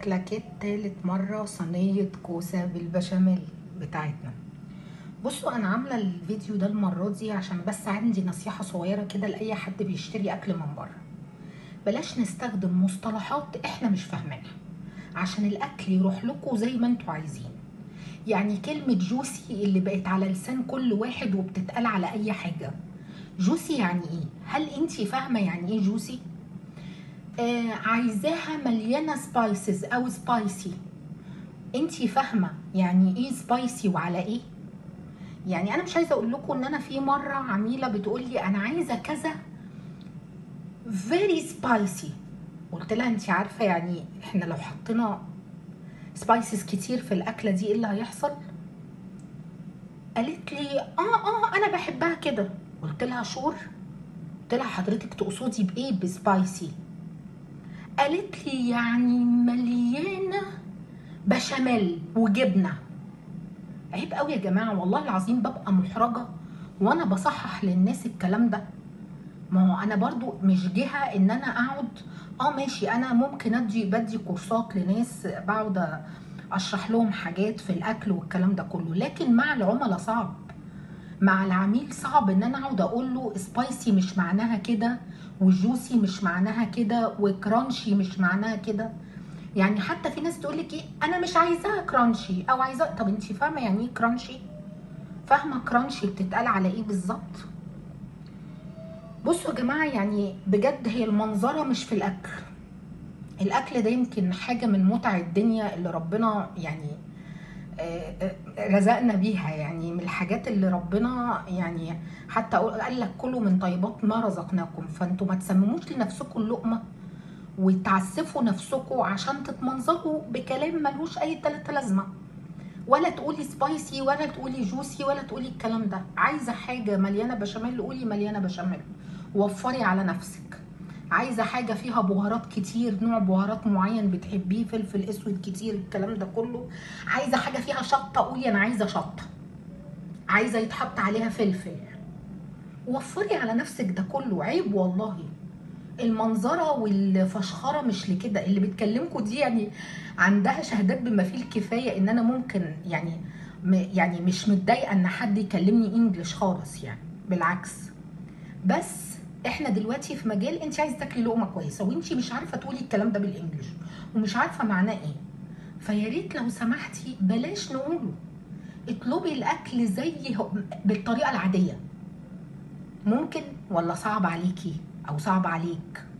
كلاكيت تالت مرة صينية كوسة بالبشاميل بتاعتنا بصوا انا عاملة الفيديو ده المرة دي عشان بس عندي نصيحة صغيرة كده لأي حد بيشتري أكل من بره بلاش نستخدم مصطلحات احنا مش فاهمينها عشان الأكل يروح لكم زي ما انتوا عايزين يعني كلمة جوسي اللي بقت على لسان كل واحد وبتتقال على أي حاجة جوسي يعني ايه؟ هل انتي فاهمة يعني ايه جوسي؟ آه عايزاها مليانه سبايسز او سبايسي انتي فاهمه يعني ايه سبايسي وعلى ايه يعني انا مش عايزه اقول لكم ان انا في مره عميله بتقول لي انا عايزه كذا فيري سبايسي قلت لها انت عارفه يعني احنا لو حطينا سبايسز كتير في الاكله دي ايه اللي هيحصل قالت لي اه اه انا بحبها كده قلت لها شور قلت لها حضرتك تقصدي بايه بسبايسي قالت لي يعني مليانه بشاميل وجبنه عيب قوي يا جماعه والله العظيم ببقى محرجه وانا بصحح للناس الكلام ده ما هو انا برضو مش جهه ان انا اقعد اه ماشي انا ممكن ادي بدي كورسات لناس بقعد اشرح لهم حاجات في الاكل والكلام ده كله لكن مع العملاء صعب مع العميل صعب ان انا اقعد اقول له سبايسي مش معناها كده وجوسي مش معناها كده وكرانشي مش معناها كده يعني حتى في ناس تقول لك ايه انا مش عايزاها كرانشي او عايزاها طب انت فاهمه يعني ايه كرانشي فاهمه كرانشي بتتقال على ايه بالظبط بصوا يا جماعه يعني بجد هي المنظره مش في الاكل الاكل ده يمكن حاجه من متع الدنيا اللي ربنا يعني رزقنا بيها يعني من الحاجات اللي ربنا يعني حتى قال لك كلوا من طيبات ما رزقناكم فانتوا ما تسمموش لنفسكم اللقمه وتعسفوا نفسكم عشان تتمنظروا بكلام ملوش اي تلاتة لازمه ولا تقولي سبايسي ولا تقولي جوسي ولا تقولي الكلام ده عايزه حاجه مليانه بشاميل قولي مليانه بشاميل وفري على نفسك عايزه حاجه فيها بهارات كتير نوع بهارات معين بتحبيه فلفل اسود كتير الكلام ده كله عايزه حاجه فيها شطه قولي انا عايزه شطه عايزه يتحط عليها فلفل وفري على نفسك ده كله عيب والله المنظرة والفشخرة مش لكده اللي بتكلمكم دي يعني عندها شهادات بما فيه الكفاية ان انا ممكن يعني يعني مش متضايقة ان حد يكلمني انجلش خالص يعني بالعكس بس احنا دلوقتي في مجال انت عايزه تاكلي لقمه كويسه وانت مش عارفه تقولي الكلام ده بالانجلش ومش عارفه معناه ايه فيا ريت لو سمحتي بلاش نقوله اطلبي الاكل زي بالطريقه العاديه ممكن ولا صعب عليكي او صعب عليك